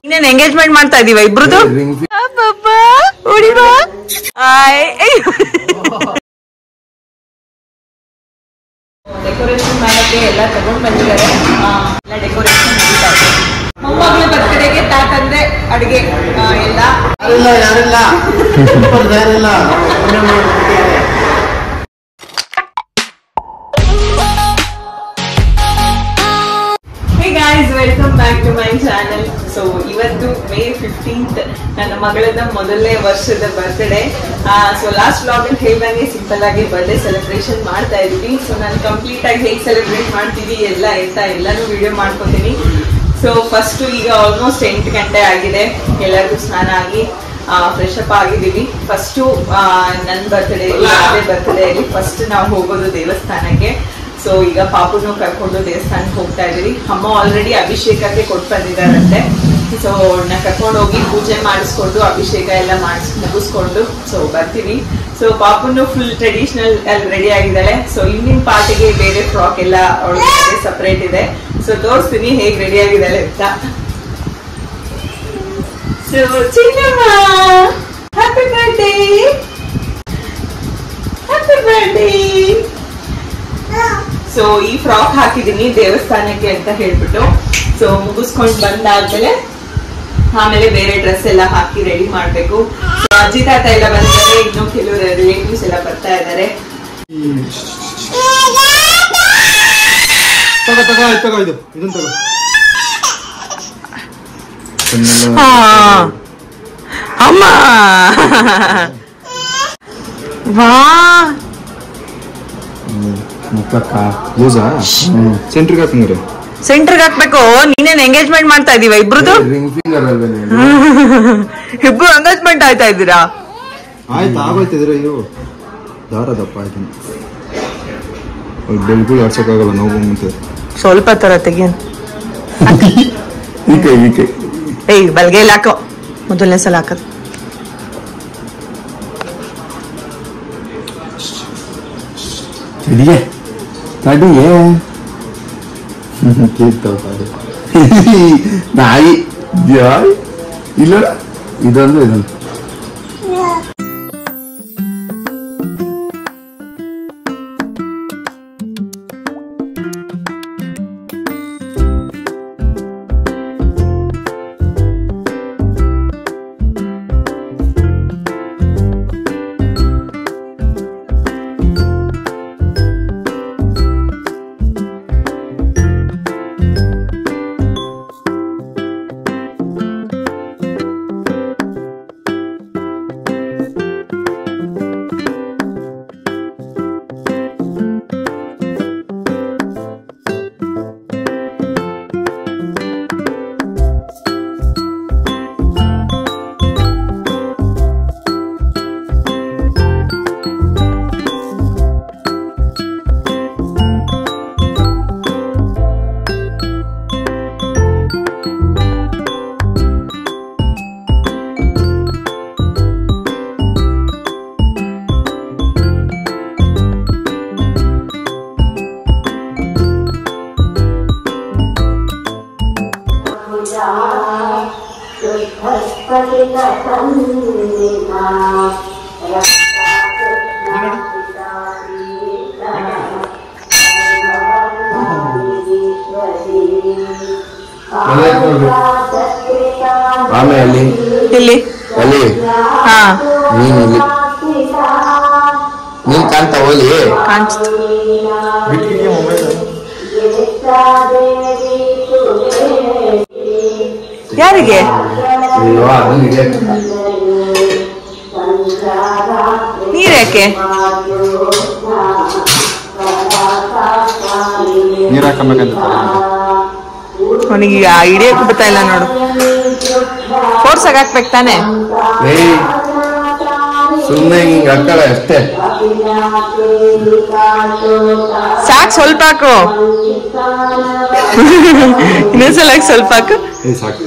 ಇನ್ನೇನ್ ಎಂಗೇಜ್ಮೆಂಟ್ ಮಾಡ್ತಾ ಇದೀವ ಇಬ್ರದು ರಿಂಗ್ ಹೊಡಿವಾ ಆಯ್ ಡೆಕೋರೇಷನ್ ಮಾಡಕ್ಕೆ ಎಲ್ಲ ತಗೊಂಡ್ ಬಂದಿದ್ದಾರೆ ಆ, ಎಲ್ಲ ಡೆಕೋರೇಷನ್ ನಡೀತಾ ಇದೆ ಮೊಮ್ಮಗಳ ಬರ್ತಡೆಗೆ ತಾತಂದೆ ಅಡಿಗೆ ಎಲ್ಲ ಯಾರಿಲ್ಲ ಯಾರಿಲ್ಲ ಯಾರಿಲ್ಲ hey guys welcome back to my channel so ಇವತ್ತು ಮೇ ಫಿಫ್ಟೀನ್ತ್ ನನ್ನ ಮಗಳದ ಮೊದಲನೇ ವರ್ಷದ ಬರ್ತ್ಡೇ ಸೊ ಲಾಸ್ಟ್ ವ್ಲಾಗ್ ಅಲ್ಲಿ ಹೇಳ್ದಂಗೆ ಸಿಂಪಲ್ ಆಗಿ ಬರ್ಡೇ ಸೆಲೆಬ್ರೇಷನ್ ಮಾಡ್ತಾ ಇದೀವಿ ಸೊ ನಾನು ಕಂಪ್ಲೀಟ್ ಆಗಿ ಹೇಗೆ ಸೆಲೆಬ್ರೇಟ್ ಮಾಡ್ತೀವಿ ಎಲ್ಲ ಎಂತ ಎಲ್ಲಾನು ವಿಡಿಯೋ ಮಾಡ್ಕೊತೀನಿ ಸೊ ಫಸ್ಟ್ ಈಗ ಆಲ್ಮೋಸ್ಟ್ ಎಂಟು ಗಂಟೆ ಆಗಿದೆ ಎಲ್ಲರಿಗೂ ಸ್ನಾನ ಆಗಿ ಫ್ರೆಶ್ ಅಪ್ ಆಗಿದ್ದೀವಿ ಫಸ್ಟು ನನ್ನ ಬರ್ತ್ಡೇ ಅದೇ ಬರ್ತ್ಡೇಲಿ ಫಸ್ಟ್ ನಾವು ಹೋಗೋದು ದೇವಸ್ಥಾನಕ್ಕೆ ಸೊ ಈಗ ಪಾಪುನು ಕರ್ಕೊಂಡು ದೇವಸ್ಥಾನಕ್ಕೆ ಹೋಗ್ತಾ ಇದೀವಿ ಅಮ್ಮ ಆಲ್ರೆಡಿ ಅಭಿಷೇಕಕ್ಕೆ ಕೊಟ್ಟು ಬಂದಿದ್ದಾರಂತೆ ಸೊ ಅವ್ಳನ್ನ ಕರ್ಕೊಂಡು ಹೋಗಿ ಪೂಜೆ ಮಾಡಿಸ್ಕೊಂಡು ಅಭಿಷೇಕ ಎಲ್ಲ ಮಾಡಿಸ್ ಮುಗಿಸ್ಕೊಂಡು ಸೊ ಬರ್ತೀವಿ ಸೊ ಪಾಪುನು ಫುಲ್ ಟ್ರೆಡಿಷನಲ್ ಅಲ್ಲಿ ರೆಡಿ ಆಗಿದ್ದಾಳೆ ಸೊ ಈವ್ನಿಂಗ್ ಪಾರ್ಟಿಗೆ ಬೇರೆ ಫ್ರಾಕ್ ಎಲ್ಲ ಅವಳಿಗೆ ಸಪ್ರೇಟ್ ಇದೆ ಸೊ ತೋರಿಸ್ತೀನಿ ಹೇಗೆ ರೆಡಿ ಆಗಿದ್ದಾಳೆ ಅಂತ ಸೊ ಚಿನ್ನಮ್ಮ happy birthday happy birthday so ಈ ಫ್ರಾಕ್ ಹಾಕಿದೀನಿ ದೇವಸ್ಥಾನಕ್ಕೆ ಅಂತ ಹೇಳ್ಬಿಟ್ಟು ಸೊ ಮುಗಿಸ್ಕೊಂಡ್ ಬಂದಾದ್ಮೇಲೆ ಆಮೇಲೆ ಬೇರೆ ಡ್ರೆಸ್ ಎಲ್ಲ ಹಾಕಿ ರೆಡಿ ಮಾಡ್ಬೇಕು So, ಅಜ್ಜಿ ತಾತ ಎಲ್ಲ ಬಂದಿದ್ದಾರೆ ಇನ್ನು ಕೆಲವರು ರಿಲೇಟಿವ್ಸ್ ಎಲ್ಲ ಬರ್ತಾ ಇದ್ದಾರೆ ತಗೋ ತಗೋ ಆಯ್ತು ತಗೋ ಇದು ಇದನ್ನ ತಗೋ ಅಮ್ಮ ವಾ ಮುಖಕ್ಕ ಲೂಸಾ ಸೆಂಟ್ರಿಗೆ ಹಾಕಂಗ್ರೆ ಸೆಂಟರ್ಗೆ ಹಾಕ್ಬೇಕು ನೀನೇನ್ ಎಂಗೇಜ್ಮೆಂಟ್ ಮಾಡ್ತಾ ಇದೀವ ಇಬ್ರದು ರಿಂಗ್ ಫಿಂಗರ್ ಅಲ್ವೇ ಇಬ್ರು ಎಂಗೇಜ್ಮೆಂಟ್ ಆಯ್ತಾ ಇದ್ದೀರಾ ಆಯ್ತು ಆಗೋಯ್ತಿದ್ರೆ ಇದು ದಾರ ದಪ್ಪ ಆಯ್ತು ಬೆಳ್ಗುಳಿ ಆಡ್ಸಕ್ಕಾಗಲ್ಲ ನೋವು ಮುಂತೆ ಸ್ವಲ್ಪ ತರ ತೆಗಿಯನ್ ಈಕೆ ಈಕೆ ಏಯ್ ಬಲ್ಗೈಲ್ ಹಾಕೋ ಮೊದಲನೇ ಸಲ ಹಾಕದ್ ತಡಿಯೇ ತಡಿಯೇ ನಾಯಿ ಯಾಯ್ ಇಲ್ಲ ಇದೊಂದು ಇದೊಂದು ಆಮೇಲೆ ಅಲ್ಲಿ ಇಲ್ಲಿ ಅಲ್ಲಿ ಹಾ ನೀನ್ ಇಲ್ಲಿ ನೀನ್ ಕಾಣ್ತಾ ಹೋಲಿ ಕಾಣಿಸ್ತು ಬಿಟ್ಟಿಗೆ ಮೊಬೈಲ್ ಯಾರಿಗೆ ಅಯ್ಯೋ ನನಗೆ ನೀರ್ ಯಾಕೆ ನೀರ್ ಹಾಕಬೇಕಂತ ಅವನಿಗೆ ಹಿಡಿಯಕ್ ಬರ್ತಾ ಇಲ್ಲ ನೋಡು ಫೋರ್ಸ್ ಆಗಿ ಹಾಕ್ಬೇಕು ತಾನೆ ಏಯ್ ಸುಮ್ಮನೆ ಹಿಂಗ್ ಹಾಕಲ್ಲ ಅಷ್ಟೇ ಸಾಕ್ ಸ್ವಲ್ಪ ಹಾಕು ಇನ್ನೊಂದ್ಸಲ ಹಾಕ್ ಸ್ವಲ್ಪ ಹಾಕು ಏ ಸಾಕು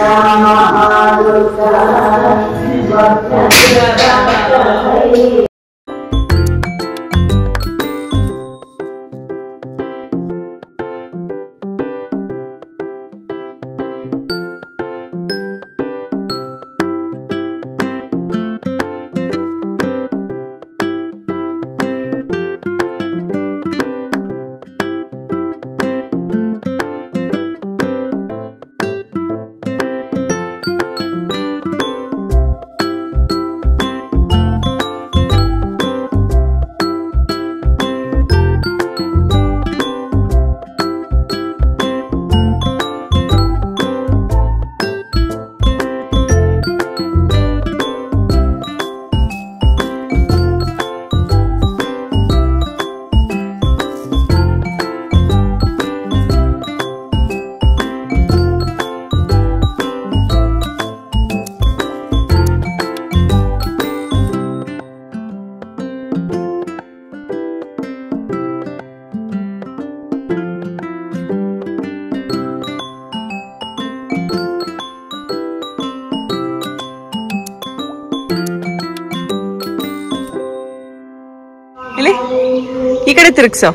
ಇಲ್ಲಿ ಈ ಕಡೆ ತಿರುಗ್ಸೋ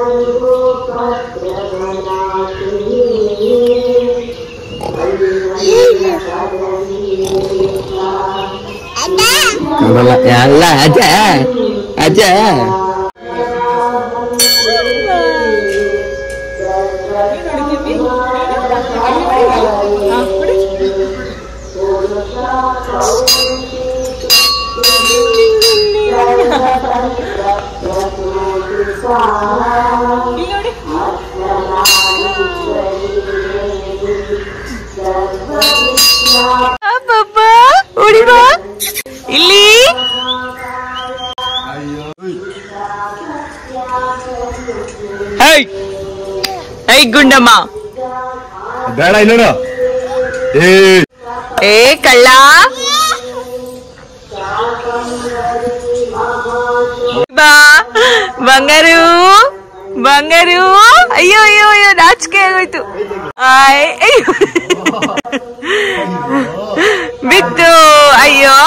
ಎಲ್ಲ ಅಜ್ಜ ಅಜ್ಜ ಪಾಪ ಓಡಿ ಬಾ ಇಲ್ಲಿ ಹೇಯ್ ಐ ಗುಂಡಮ್ಮ ಬೇಡ ಇಲ್ಲ ಏ ಏ ಕಳ್ಳ ಬಾ ಬಂಗಾರು ಬಂಗಾರು ಅಯ್ಯೋ ಅಯ್ಯೋ ಅಯ್ಯೋ ನಾಚಿಕೆ ಆಗೋಯ್ತು ಆಯ್ ಅಯ್ಯೋ ಬಿತ್ತು ಅಯ್ಯೋ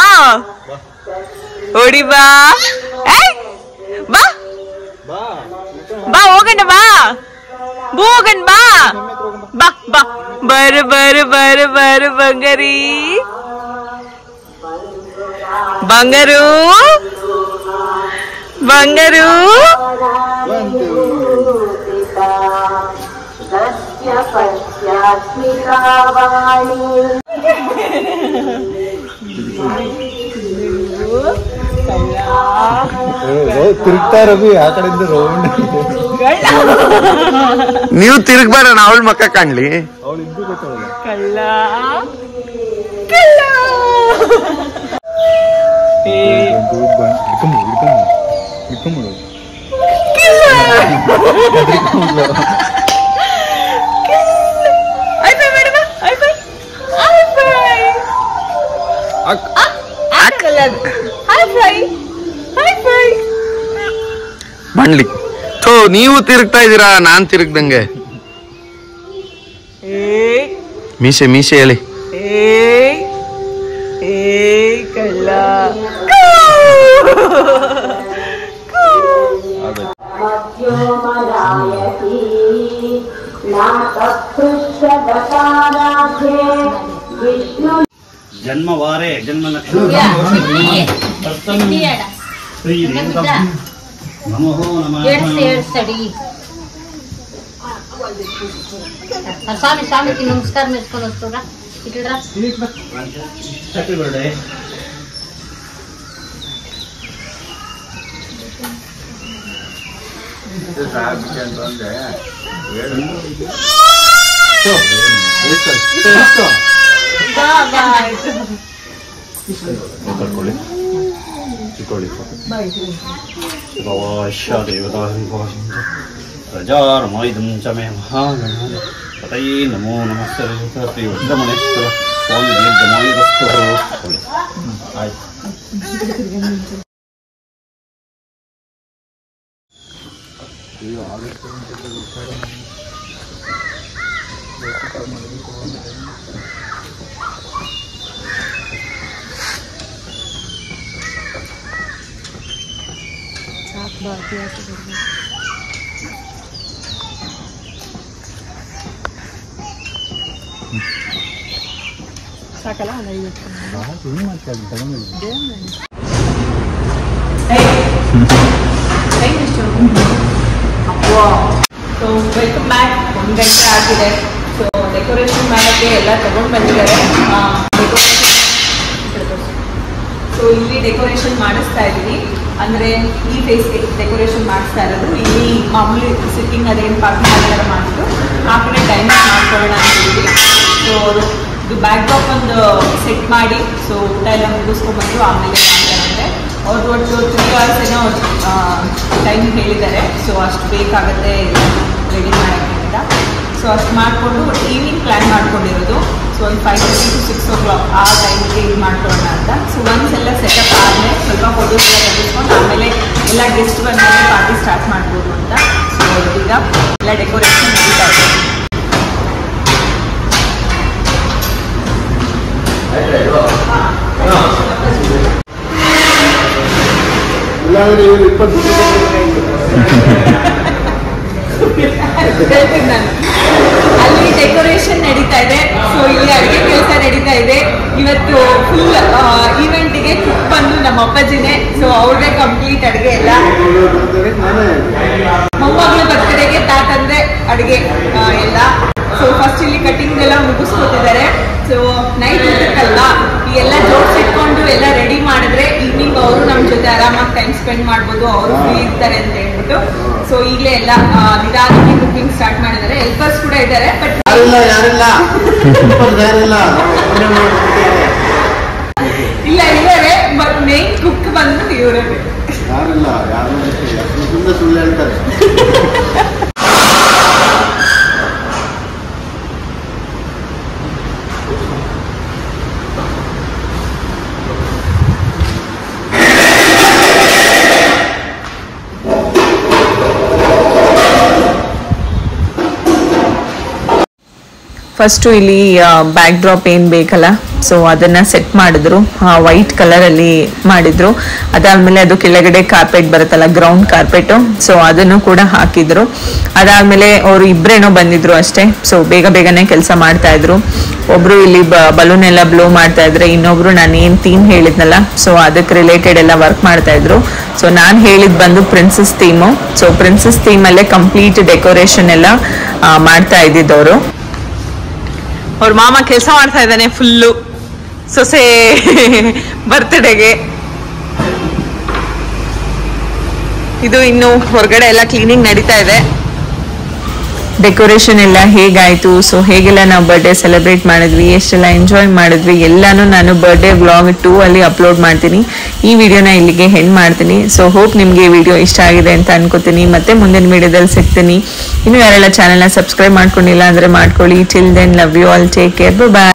ಓಡಿ ಬಾ ಏಯ್, ಬಾ ಬಾ ಹೋಗಣ್ಣ ಬಾ ಹೋಗಣ್ಣ ಬಾ ಬಾ ಬಾ ಬರು ಬರು ಬರು ಬರು ಬಂಗಾರಿ ಬಂಗಾರು ಬಂಗಾರು ತಿರುಗ್ತಾ ರವಿ ಆ ಕಡೆಯಿಂದ ರೌಂಡ್ ನೀವು ತಿರುಗ್ಬೇಡ ಅವಳ ಮಕ್ಕ ಕಾಣ್ಲಿ ಅವಳು ಇದ್ದು ಗೊತ್ತಾಗಲ್ಲ ಕಳ್ಳ ಕಳ್ಳ ಏ, ಹಿಡ್ಕೊಂಬಿಡು ಹಿಡ್ಕೊಂಬಿಡು ಹಿಡ್ಕೊಂಬಿಡು high five madam high five high five ಹಾಕಲ್ಲ ಅದು ಹೈ ಫೈ ಹೈ ಫೈ ಬಣ್ಲಿ ಥೋ ನೀವು ತಿರುಗ್ತಾ ಇದೀರಾ ನಾನ್ ತಿರುಗ್ದಂಗೆ ಏ ಮೀಸೆ ಮೀಸೆ ಹೇಳಿ ಏ ಏ ಕಳ್ಳ ಜನ್ಮವಾರೆ ಜನ್ಮ ನಕ್ಷತ್ರ ಶ್ರೀ ರೇಣುಕಾ ನಮೋ ನಮಃ స్వామి స్వామికి నమస్కారం వేసుకొని వస్తురా ఇట్లా హ్యాపీ బర్త్డే ತಗೊಳ್ಳಿ ಚಿಕ್ಕೊಳ್ಳಿ ಭವಾಶ್ಯ ದೇವತಾ ಪ್ರಜಾರಮಾಯುಧಂ ಚ ಮೇ ಮಹಾಗಣ ಪತಯೇ ನಮೋ ನಮಃ ಶ್ರೀ ವಜ್ರಮಣೇಶ್ವರ ಸ್ವಾಮಿ ದೀರ್ಘಮಾಯುಧಸ್ತು ತಗೊಳ್ಳಿ ಆಯ್ತು ಸೊ ವೆಲ್ಕಮ್ ಬ್ಯಾಕ್ ಒಂದು ಗಂಟೆ ಆಗಿದೆ ಸೊ ಡೆಕೋರೇಷನ್ ಮಾಡೋಕ್ಕೆ ಎಲ್ಲ ತಗೊಂಡು ಬಂದಿದ್ದಾರೆ ಡೆಕೋರೇಷನ್ ಸೊ ಇಲ್ಲಿ ಡೆಕೋರೇಷನ್ ಮಾಡಿಸ್ತಾ ಇದ್ದೀವಿ ಅಂದರೆ ಈ ಫೇಸ್ಗೆ ಡೆಕೋರೇಷನ್ ಮಾಡಿಸ್ತಾ ಇರೋದು ಇಲ್ಲಿ ಮಾಮೂಲಿ ಸಿಟ್ಟಿಂಗ್ ಅದೇನು ಪಾರ್ಕಿಂಗ್ ಥರ ಮಾಡಿಬಿಟ್ಟು ಆ ಕಡೆ ಟೈಮಿಂಗ್ ಮಾಡ್ಕೊಳ್ಳೋಣ ಅಂತಿದ್ವಿ ಸೊ ಇದು ಬ್ಯಾಕ್ ಡ್ರಾಪ್ ಒಂದು ಸೆಟ್ ಮಾಡಿ ಸೊ ಊಟ ಎಲ್ಲ ಮುಗಿಸ್ಕೊಂಡ್ಬಂದು ಆಮೇಲೆ ಮಾಡ್ತಾರಂತೆ ಅವ್ರದ್ದು ಒಟ್ಟು ತ್ರೀ ಅವರ್ಸ್ ಏನೋ ಟೈಮಿಂಗ್ ಹೇಳಿದ್ದಾರೆ ಸೊ ಅಷ್ಟು ಬೇಕಾಗುತ್ತೆ ರೆಡಿ ಮಾಡೋಕ್ಕೆ ಅಂತ ಸೊ ಅಷ್ಟು ಮಾಡಿಕೊಂಡು ಈವ್ನಿಂಗ್ ಪ್ಲ್ಯಾನ್ ಮಾಡ್ಕೊಂಡಿರೋದು ಸೊ ಒಂದು five thirty to six o'clock ಆ ಟೈಮಿಗೆ ಇದು ಮಾಡ್ಕೊಳ್ಳೋಣ ಅಂತ ಸೊ ಒನ್ಸ್ ಎಲ್ಲ ಸೆಟಪ್ ಆದಮೇಲೆ ಸ್ವಲ್ಪ ಫೋಟೋಸ್ ಎಲ್ಲ ತೆಗೆದುಕೊಂಡು ಆಮೇಲೆ ಎಲ್ಲ ಗೆಸ್ಟ್ ಬಂದಮೇಲೆ ಪಾರ್ಟಿ ಸ್ಟಾರ್ಟ್ ಮಾಡ್ಬೋದು ಅಂತ ಸೊ ಈಗ ಎಲ್ಲ ಡೆಕೋರೇಷನ್ ನಡೀತಾ ಇದೆ ಇಲ್ಲಾಂದ್ರೆ ಇವ್ರು ಇಪ್ಪತ್ತು ಹೇಳ್ತೀನಿ ನಾನು ಅಲ್ಲಿ ಡೆಕೋರೇಷನ್ ನಡೀತಾ ಇದೆ ಸೊ ಇಲ್ಲಿ ಅಡುಗೆ ಕೆಲಸ ನಡೀತಾ ಇದೆ ಇವತ್ತು ಫುಲ್ ಈವೆಂಟಿಗೆ ಕುಕ್ ಬಂದು ನಮ್ಮ ಅಪ್ಪಾಜಿನೇ ಸೊ ಅವ್ರದೇ ಕಂಪ್ಲೀಟ್ ಅಡುಗೆ ಎಲ್ಲ ನಾನೇ ಮೊಮ್ಮಗಳು ಬರ್ತಡೆಗೆ ತಾತಂದ್ರೆ ಅಡುಗೆ ಎಲ್ಲ ಸೊ ಫಸ್ಟ್ ಇಲ್ಲಿ ಕಟಿಂಗ್ ಎಲ್ಲ ಮುಗಿಸ್ಕೊತಿದ್ದಾರೆ ಸೊ ನೈಟ್ ಊಟಕ್ಕಲ್ವಾ ಈ ಎಲ್ಲ ಜೋಡಿಸಿಟ್ಕೊಂಡು ಎಲ್ಲ ರೆಡಿ ಮಾಡಿದ್ರೆ ಈವ್ನಿಂಗ್ ಅವರು ನಮ್ಮ ಜೊತೆ ಆರಾಮಾಗಿ ಟೈಮ್ ಸ್ಪೆಂಡ್ ಮಾಡ್ಬೋದು ಅವರು ಫ್ರೀ ಇರ್ತಾರೆ ಅಂತ ಹೇಳ್ಬಿಟ್ಟು ಸೊ ಈಗಲೇ ಎಲ್ಲ ಆ, ನಿಧಾನಕ್ಕೆ ಕುಕಿಂಗ್ ಸ್ಟಾರ್ಟ್ ಮಾಡಿದ್ದಾರೆ ಹೆಲ್ಪರ್ಸ್ ಕೂಡ ಇದ್ದಾರೆ ಬಟ್ ಯಾರಿಲ್ಲ ಯಾರಿಲ್ಲ ಇಪ್ಪತ್ತು ಯಾರಿಲ್ಲ ನಾವು ಒಬ್ಬನೇ ಮಾಡ್ಬಿಟ್ಟಿದ್ದೇವೆ. ಇಲ್ಲ ಇದ್ದಾರೆ ಬಟ್ ಮೇನ್ ಕುಕ್ ಬಂದು ಇವರೇ ಯಾರಿಲ್ಲ ಯಾರು ಸುಮ್ಮನೆ ಸುಳ್ಳು ಹೇಳ್ತಾರೆ ಫಸ್ಟು ಇಲ್ಲಿ ಬ್ಯಾಕ್ ಡ್ರಾಪ್ ಏನು ಬೇಕಲ್ಲ ಸೊ ಅದನ್ನ ಸೆಟ್ ಮಾಡಿದ್ರು ವೈಟ್ ಕಲರಲ್ಲಿ ಮಾಡಿದ್ರು ಅದಾದ್ಮೇಲೆ ಅದು ಕೆಳಗಡೆ ಕಾರ್ಪೆಟ್ ಬರುತ್ತಲ್ಲ ಗ್ರೌಂಡ್ ಕಾರ್ಪೆಟು ಸೊ ಅದನ್ನು ಕೂಡ ಹಾಕಿದ್ರು ಅದಾದ್ಮೇಲೆ ಅವರು ಇಬ್ಬರೇನೋ ಬಂದಿದ್ರು ಅಷ್ಟೇ ಸೊ ಬೇಗ ಬೇಗನೆ ಕೆಲಸ ಮಾಡ್ತಾ ಇದ್ರು ಒಬ್ರು ಇಲ್ಲಿ ಬಲೂನ್ ಎಲ್ಲ ಬ್ಲೋ ಮಾಡ್ತಾ ಇದ್ರೆ ಇನ್ನೊಬ್ರು ನಾನು ಏನು ಥೀಮ್ ಹೇಳಿದ್ನಲ್ಲ ಸೊ ಅದಕ್ಕೆ ರಿಲೇಟೆಡ್ ಎಲ್ಲ ವರ್ಕ್ ಮಾಡ್ತಾ ಇದ್ರು ಸೊ ನಾನು ಹೇಳಿದ್ ಬಂದು ಪ್ರಿನ್ಸಸ್ ಥೀಮು ಸೊ ಪ್ರಿನ್ಸಸ್ ಥೀಮಲ್ಲೇ ಕಂಪ್ಲೀಟ್ ಡೆಕೋರೇಷನ್ ಎಲ್ಲ ಆ, ಮಾಡ್ತಾ ಇದ್ದಿದ್ದವರು ಅವ್ರ ಮಾಮ ಕೆಲಸ ಮಾಡ್ತಾ ಇದ್ದಾನೆ ಫುಲ್ಲು ಸೊಸೆ ಬರ್ತ್ಡೇಗೆ ಇದು ಇನ್ನು ಹೊರಗಡೆ ಎಲ್ಲ ಕ್ಲೀನಿಂಗ್ ನಡೀತಾ ಇದೆ ಡೆಕೋರೇಷನ್ ಎಲ್ಲ ಹೇಗಾಯ್ತು ಸೊ ಹೇಗೆಲ್ಲ ನಾವು ಬರ್ಡೇ ಸೆಲೆಬ್ರೇಟ್ ಮಾಡಿದ್ವಿ ಎಷ್ಟೆಲ್ಲ ಎಂಜಾಯ್ ಮಾಡಿದ್ವಿ ಎಲ್ಲಾನು ನಾನು ಬರ್ಡೇ ವ್ಲಾಗ್ ಟೂ ಅಲ್ಲಿ ಅಪ್ಲೋಡ್ ಮಾಡ್ತೀನಿ ಈ ವಿಡಿಯೋನ ಇಲ್ಲಿಗೆ ಹೆಣ್ ಮಾಡ್ತೀನಿ ಸೊ ಹೋಪ್ ನಿಮಗೆ ಈ ವಿಡಿಯೋ ಇಷ್ಟ ಆಗಿದೆ ಅಂತ ಅನ್ಕೋತೀನಿ ಮತ್ತೆ ಮುಂದಿನ ವಿಡಿಯೋದಲ್ಲಿ ಸಿಗ್ತೀನಿ ಇನ್ನು ಯಾರೆಲ್ಲ ಚಾನೆಲ್ನ ಸಬ್ಸ್ಕ್ರೈಬ್ ಮಾಡ್ಕೊಂಡಿಲ್ಲ ಅಂದ್ರೆ ಮಾಡ್ಕೊಳ್ಳಿ till then love you all take care bye